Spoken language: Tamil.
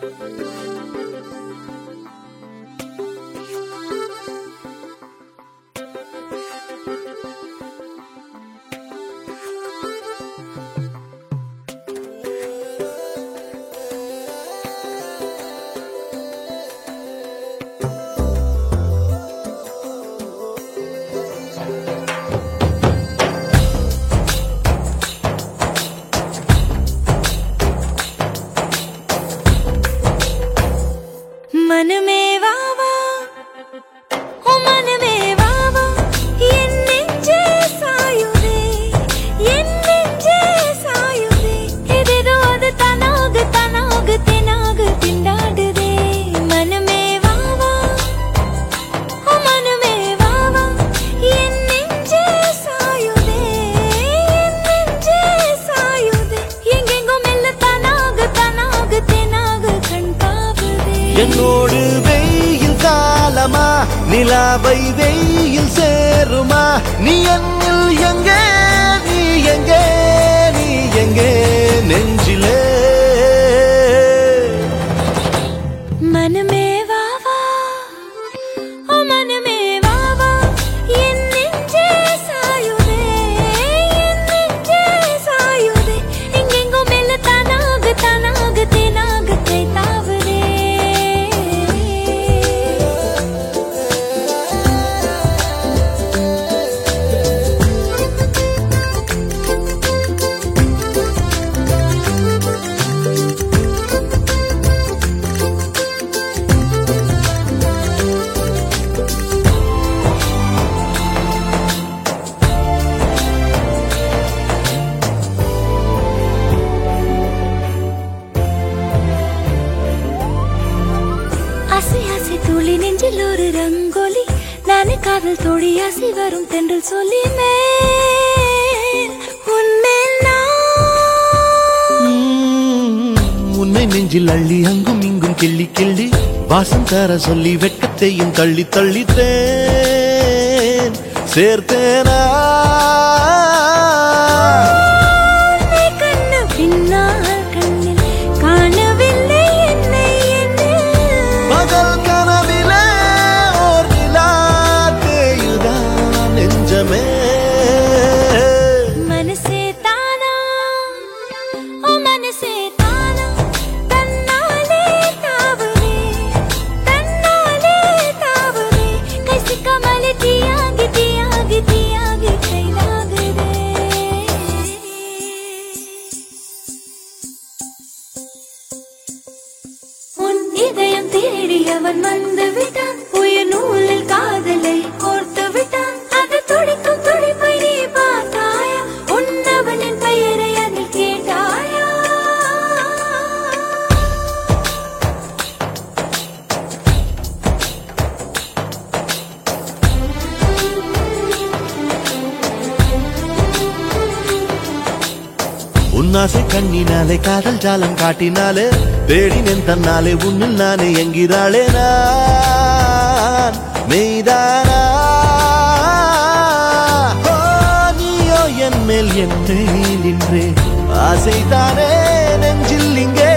மனமே வா வா ஓ மனமே வா வா என் நெஞ்சே சாயுதே என் நெஞ்சே சாயுதே ஏதேதோ அது தானாக தானாக தேனாக திண்டாடுதே மனமே வா வா ஓ மனமே வா வா என் நெஞ்சே சாயுதே என் நெஞ்சே சாயுதே எங்கெங்கோ மெல்ல தானாக தானாக தேனாக கண் தாவுதே என்னோடு வெயில் காலமா நிலாவை வெயில் சேருமா நீ என்னில் எங்கே நீ எங்கே நீ எங்கே நெஞ்சிலே மனமே வா வா ஓ மனமே வா வா என் நெஞ்சே சாயுதே என் நெஞ்சே சாயுதே எங்கெங்கோ மெல்ல தானாக தானாக தேனாக தைத்தாவுதே ஆசை ஆசை துளி நெஞ்சில் ஒரு ரங்கோலி நானே காதல் தோழி ஆசை வரும் தென்றல் சொல்லி மேல் உன்மேல் நான் உம், உன்னை நெஞ்சில் அள்ளி அங்கும் இங்கும் கிள்ளி கிள்ளி வாசம் தர சொல்லி வெட்கத்தையும் தள்ளி தள்ளித்தேன் சேர்த்தேனா உன்னை கண்ணு பின்னால் கண்ணில் காணவில்லை என்னை என்னில் பகல் கனவிலே ஓர் நிலா தேயுதான் நெஞ்சமே மனசே தானா ஓ மனசே தானா தன்னாலே தாவுதே தன்னாலே தாவுதே கை சிக்காமலே தீயாகி தீயாகி தீயாகி கைலாகுதே உன் இதயம் தேடி அவன் வந்து விட்டான் உயிர் நூலில் காதலை கோர்த்து விட்டான் அது துடிக்கும் துடிப்பை நீ பார்த்தாயா உன்னவனின் பெயரை அதில் கேட்டாயா உன்னாசை கண்ணினாலே காதல் ஜாலம் காட்டினாலே தேடினேன் தன்னாலே உன்னில் நானே என்கிறாளே நான் மெய்தானா ஓ, நீயோ என் மேல் என் மேல் நின்றே ஆசைதானே நெஞ்சில் இங்கே